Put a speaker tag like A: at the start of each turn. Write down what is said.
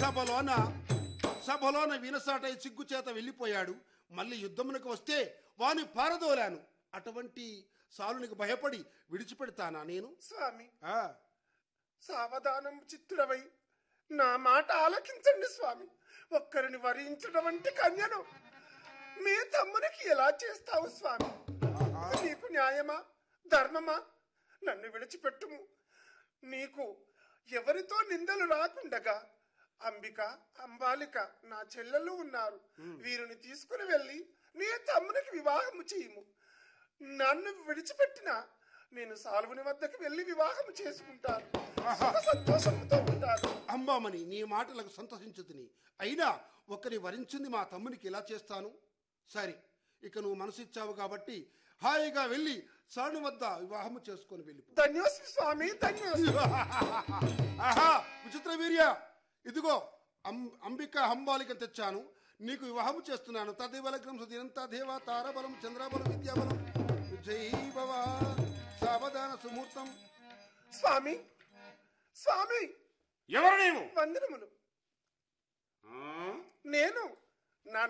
A: సభలోన సభలోన వినసాటై సిగ్గు చేత వెళ్ళిపోయాడు మళ్ళీ యుద్ధమునకు వస్తే వాని పారదోలాను అటువంటి సాలునికి భయపడి విడిచిపెడతానా నేను
B: స్వామి
A: ఆ
B: సావధానం చిత్తుడవై నా మాట ఆలకించండి స్వామి ఒక్కరిని వరించడం వంటి కన్యను మీ తమ్మునికి ఎలా చేస్తావు స్వామి ఇది నీకు న్యాయమా ధర్మమా నన్ను విడిచిపెట్టుము నీకు ఎవరితో నిందలు రాకుండగా అంబిక అంబాలిక నా చెల్లెలు ఉన్నారు వీరిని తీసుకుని వెళ్ళి నీ తమ్మునికి వివాహము చేయుము నన్ను విడిచిపెట్టిన నేను సాల్వుని వద్దకు వెళ్ళి వివాహం చేసుకుంటాను సుఖ సంతోషంతో ఉంటాను
A: అంబామని నీ మాటలకు సంతోషించుతుని అయినా ఒకరి వరించింది మా తమ్మునికి ఎలా చేస్తాను సరే ఇక నువ్వు మనసిచ్చావు కాబట్టి హాయిగా వెళ్ళి సాను వద్ద వివాహము చేసుకొని వెళ్ళిపో
B: ధన్యోస్మి స్వామి ధన్యోస్మి
A: ఆహా విచిత్ర వీర్య ఇదిగో అం- అంబిక హంబాలిక తెచ్చాను నీకు వివాహం చేస్తున్నాను తదేవ లగ్నం సుదినం తదేవ తారబలం చంద్రబలం విద్యాబలం జై భవ సావధాన సుముహూర్తం
B: స్వామి స్వామి
C: ఎవరు నీవు
B: వందనములు
C: ఆ?
B: నేను